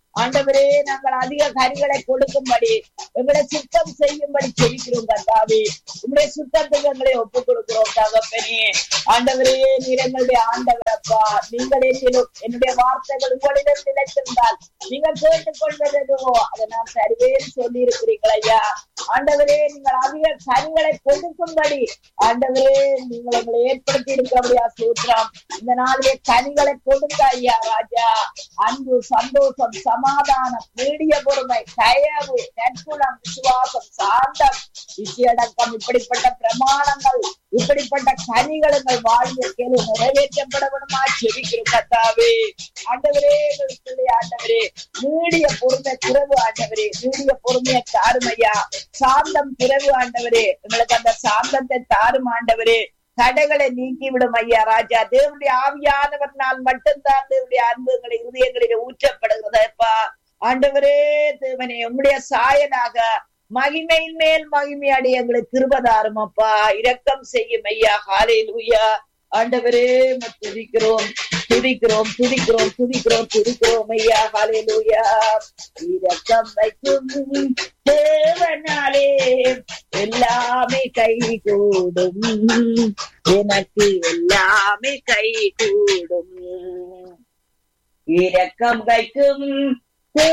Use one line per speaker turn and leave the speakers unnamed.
ஆண்டவரே நாங்கள் அதிக கனிகளை கொடுக்கும்படி எங்களை சுத்தம் செய்யும்படி செவிக்கிறோம் கர்த்தாவே உங்களுடைய சுத்தத்துக்கு எங்களை ஒப்புக் கொடுக்கிறோம் தகப்பனே ஆண்டவரே நீர் எங்களுடைய ஆண்டவரப்பா நீங்கள் என்னிலும் என்னுடைய வார்த்தைகள் உங்களிடம் நிலைத்திருந்தால் நீங்கள் கேட்டுக்கொள்வதோ அதை நான் சரிவேன்னு சொல்லி இருக்கிறீர்கள் ஐயா ஆண்டவரே நீங்கள் அதிக கனிகளை கொடுக்கும்படி ஆண்டவரே நீங்கள் எங்களை ஏற்படுத்தி இருக்கிறபடியா சூத்திரம் இந்த நாளிலே கனிகளை கொடுங்க ஐயா ராஜா அன்பு சந்தோஷம் சமாதானம் நீடிய பொறுமை தயவு நற்குணம் விசுவாசம் சாந்தம் இசையடக்கம் இப்படிப்பட்ட பிரமாணங்கள் இப்படிப்பட்ட கனிகள் எங்கள் வாழ்வியல் நிறைவேற்றப்பட வேணுமா செபிக்கிறோம் கத்தாவே ஆண்டவரே எங்கள் பிள்ளை ஆண்டவரே நீடிய பொறுமை குறைவு ஆண்டவரே நீடிய பொறுமையை தாரும் ஐயா சாந்தம் குறைவு ஆண்டவரே எங்களுக்கு அந்த சாந்தத்தை தாரும் ஆண்டவரே தடைகளை நீக்கிவிடும் ஐயா ராஜா தேவனுடைய ஆவியானவர்னால் மட்டும்தான் தேவனுடைய அன்புகளை இருதயங்களில் ஊற்றப்படுகிறதப்பா ஆண்டவரே தேவனே உம்முடைய சாயனாக மகிமையின் மேல் மகிமை அடைய எங்களுக்கு திருபதாரும் அப்பா இரக்கம் செய்யும் ஐயா ஹாலே லூயா ஆண்டவரே உம்மை துதிக்கிறோம் துதிக்கிறோம் துதிக்கிறோம் துதிக்கிறோம் துதிக்கிறோம் ஐயா ஹாலே லூயா இரக்கம் வைக்கும் தேவனாலே எல்லாமே கை கூடும் எனக்கு எல்லாமே கை கூடும் இரக்கம் வைக்கும்